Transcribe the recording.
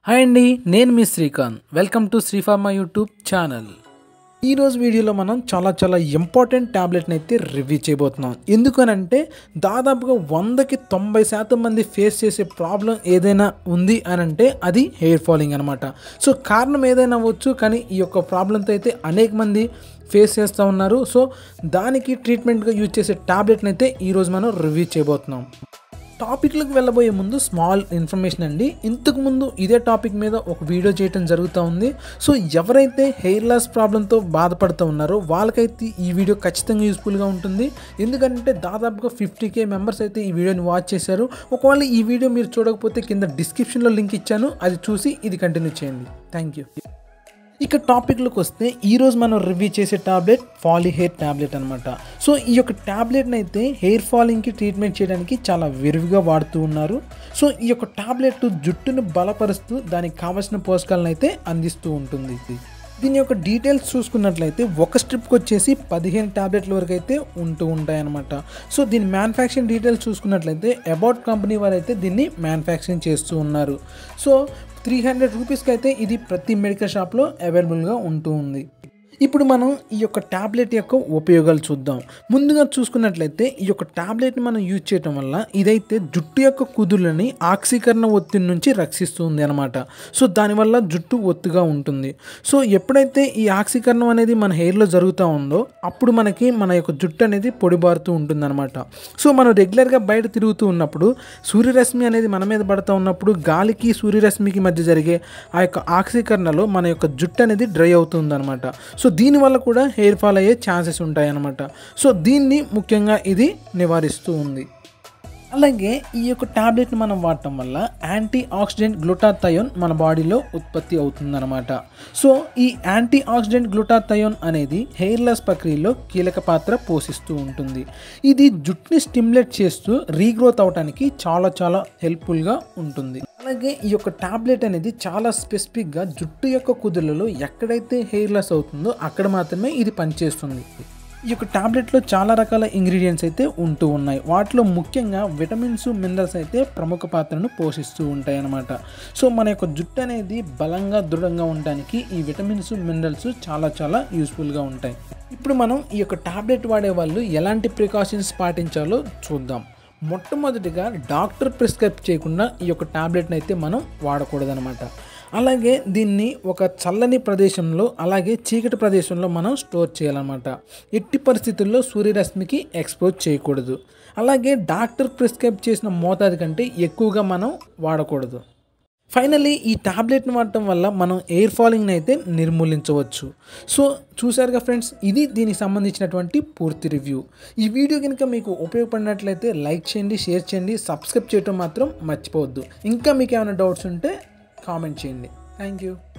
hi అండి నేను మీ Srikanth welcome to Sri Pharma YouTube channel ఈరోజు వీడియోలో మనం చాలా చాలా ఇంపార్టెంట్ ట్యాబ్లెట్ని అయితే రివ్యూ చేయబోతున్నాం ఎందుకనంటే దాదాపుగా వందకి తొంభై శాతం మంది ఫేస్ చేసే ప్రాబ్లం ఏదైనా ఉంది అని అంటే అది హెయిర్ ఫాలింగ్ అనమాట సో కారణం ఏదైనా అవ్వచ్చు కానీ ఈ యొక్క ప్రాబ్లంతో అయితే అనేక మంది ఫేస్ చేస్తూ ఉన్నారు సో దానికి ట్రీట్మెంట్గా యూజ్ చేసే ట్యాబ్లెట్ని అయితే ఈరోజు మనం రివ్యూ చేయబోతున్నాం టాపిక్లకు వెళ్ళబోయే ముందు స్మాల్ ఇన్ఫర్మేషన్ అండి ఇంతకు ముందు ఇదే టాపిక్ మీద ఒక వీడియో చేయడం జరుగుతూ ఉంది సో ఎవరైతే హెయిర్ లాస్ ప్రాబ్లంతో బాధపడుతూ ఉన్నారో వాళ్ళకైతే ఈ వీడియో ఖచ్చితంగా యూస్ఫుల్గా ఉంటుంది ఎందుకంటే దాదాపుగా ఫిఫ్టీ కే మెంబర్స్ అయితే ఈ వీడియోని వాచ్ చేశారు ఒకవేళ ఈ వీడియో మీరు చూడకపోతే కింద డిస్క్రిప్షన్లో లింక్ ఇచ్చాను అది చూసి ఇది కంటిన్యూ చేయండి థ్యాంక్ యూ ఇక టాపిక్లోకి వస్తే ఈరోజు మనం రివ్యూ చేసే టాబ్లెట్ ఫాలీ హెయిర్ టాబ్లెట్ అనమాట సో ఈ యొక్క టాబ్లెట్ని అయితే హెయిర్ ఫాలింగ్కి ట్రీట్మెంట్ చేయడానికి చాలా విరివిగా వాడుతూ ఉన్నారు సో ఈ యొక్క టాబ్లెట్ జుట్టును బలపరుస్తూ దానికి కావలసిన పోషకాలను అయితే అందిస్తూ ఉంటుంది దీని యొక్క డీటెయిల్స్ చూసుకున్నట్లయితే ఒక స్ట్రిప్కి వచ్చేసి పదిహేను ట్యాబ్లెట్ల వరకు అయితే ఉంటూ ఉంటాయన్నమాట సో దీని మ్యానుఫ్యాక్చరింగ్ డీటెయిల్స్ చూసుకున్నట్లయితే అబౌట్ కంపెనీ వారు అయితే దీన్ని మ్యానుఫ్యాక్చరింగ్ చేస్తూ ఉన్నారు సో త్రీ హండ్రెడ్ రూపీస్కి అయితే ఇది ప్రతి మెడికల్ షాప్లో అవైలబుల్గా ఉంటూ ఉంది ఇప్పుడు మనం ఈ యొక్క ట్యాబ్లెట్ యొక్క ఉపయోగాలు చూద్దాం ముందుగా చూసుకున్నట్లయితే ఈ యొక్క ట్యాబ్లెట్ని మనం యూజ్ చేయడం వల్ల ఇదైతే జుట్టు యొక్క కుదులని ఆక్సీకరణ ఒత్తిడి నుంచి రక్షిస్తుంది అనమాట సో దానివల్ల జుట్టు ఒత్తుగా ఉంటుంది సో ఎప్పుడైతే ఈ ఆక్సీకరణం అనేది మన హెయిర్లో జరుగుతూ ఉందో అప్పుడు మనకి మన యొక్క జుట్టు అనేది పొడిబారుతూ ఉంటుంది అనమాట సో మనం రెగ్యులర్గా బయట తిరుగుతూ ఉన్నప్పుడు సూర్యరశ్మి అనేది మన మీద పడుతూ ఉన్నప్పుడు గాలికి సూర్యరశ్మికి మధ్య జరిగే ఆ యొక్క ఆక్సీకరణలో మన యొక్క జుట్టు అనేది డ్రై అవుతుంది అనమాట సో దీనివల్ల కూడా హెయిర్ ఫాల్ అయ్యే ఛాన్సెస్ ఉంటాయి అన్నమాట సో దీన్ని ముఖ్యంగా ఇది నివారిస్తూ ఉంది అలాగే ఈ యొక్క ట్యాబ్లెట్ని మనం వాడటం వల్ల యాంటీ ఆక్సిడెంట్ గ్లూటాథయోన్ మన బాడీలో ఉత్పత్తి అవుతుందన్నమాట సో ఈ యాంటీ ఆక్సిడెంట్ గ్లూటాథయోన్ అనేది హెయిర్ లాస్ ప్రక్రియలో కీలక పాత్ర పోషిస్తూ ఉంటుంది ఇది జుట్టుని స్టిమ్యులేట్ చేస్తూ రీగ్రోత్ అవడానికి చాలా చాలా హెల్ప్ఫుల్గా ఉంటుంది అలాగే ఈ యొక్క టాబ్లెట్ అనేది చాలా స్పెసిఫిక్గా జుట్టు యొక్క కుదులలో ఎక్కడైతే హెయిర్ లాస్ అవుతుందో అక్కడ మాత్రమే ఇది పనిచేస్తుంది ఈ యొక్క టాబ్లెట్లో చాలా రకాల ఇంగ్రీడియంట్స్ అయితే ఉంటూ ఉన్నాయి వాటిలో ముఖ్యంగా విటమిన్స్ మినరల్స్ అయితే ప్రముఖ పాత్రను పోషిస్తూ ఉంటాయి అన్నమాట సో మన యొక్క జుట్టు అనేది బలంగా దృఢంగా ఉండడానికి ఈ విటమిన్స్ మినరల్స్ చాలా చాలా యూస్ఫుల్గా ఉంటాయి ఇప్పుడు మనం ఈ యొక్క టాబ్లెట్ వాడే వాళ్ళు ఎలాంటి ప్రికాషన్స్ పాటించాలో చూద్దాం మొట్టమొదటిగా డాక్టర్ ప్రిస్క్రైబ్ చేయకుండా ఈ యొక్క టాబ్లెట్ని అయితే మనం వాడకూడదనమాట అలాగే దీన్ని ఒక చల్లని ప్రదేశంలో అలాగే చీకటి ప్రదేశంలో మనం స్టోర్ చేయాలన్నమాట ఎట్టి పరిస్థితుల్లో సూర్యరశ్మికి ఎక్స్పోజ్ చేయకూడదు అలాగే డాక్టర్ ప్రిస్క్రైబ్ చేసిన మోతాదు కంటే ఎక్కువగా మనం వాడకూడదు ఫైనలీ ఈ టాబ్లెట్ని వాడటం వల్ల మనం ఎయిర్ ఫాలింగ్ని అయితే నిర్మూలించవచ్చు సో చూసారుగా ఫ్రెండ్స్ ఇది దీనికి సంబంధించినటువంటి పూర్తి రివ్యూ ఈ వీడియో కనుక మీకు ఉపయోగపడినట్లయితే లైక్ చేయండి షేర్ చేయండి సబ్స్క్రైబ్ చేయడం మాత్రం మర్చిపోవద్దు ఇంకా మీకు ఏమైనా డౌట్స్ ఉంటే కామెంట్ చేయండి థ్యాంక్ యూ